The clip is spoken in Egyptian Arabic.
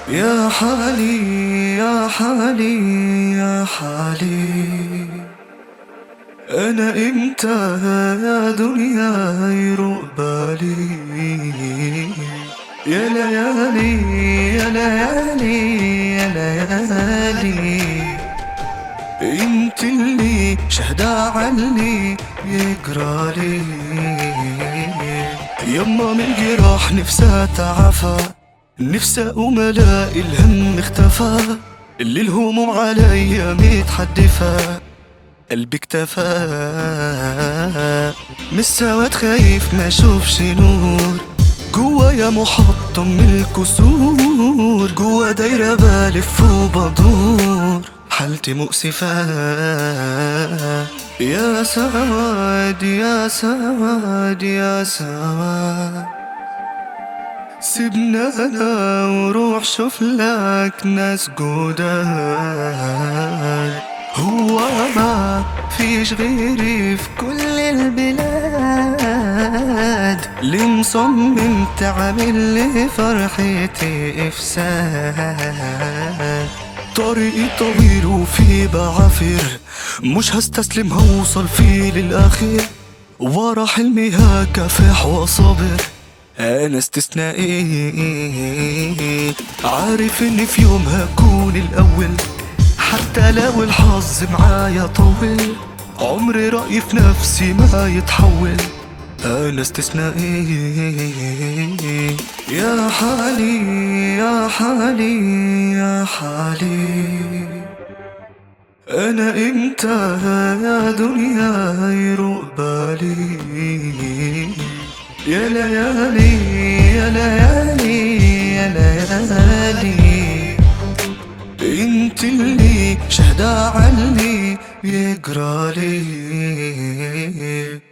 يا حالي يا حالي يا حالي أنا إمتى يا دنيا يروق بالي يا ليالي يا ليالي يا ليالي انت اللي شهدة عني يقرالي يما من جراح نفسها تعافى نفسي اقوم الاقي الهم اختفى اللي الهموم عليا متحدفة قلبي اكتفى مش سواد خايف ما اشوفش نور جوايا محطم من الكسور جوا دايرة بلف وبدور حالتي مؤسفة يا سواد يا سواد يا سواد سيبنا انا وروح شوف لك ناس جداد هو ما فيش غيري في كل البلاد اللي مصمم تعمل لي فرحتي افساد طريقي طويل وفيه بعافر مش هستسلم هوصل فيه للاخر ورا حلمي هكافح وصابر انا استثنائي عارف ان في يوم هكون الاول حتى لو الحظ معايا طول عمري رأيي في نفسي ما يتحول أنا استثنائي يا حالي يا حالي يا حالي أنا إمتى يا دنيا يروق بالي يا ليالي يا ليالي يا ليالي انت اللي شهدة عني بيجرالي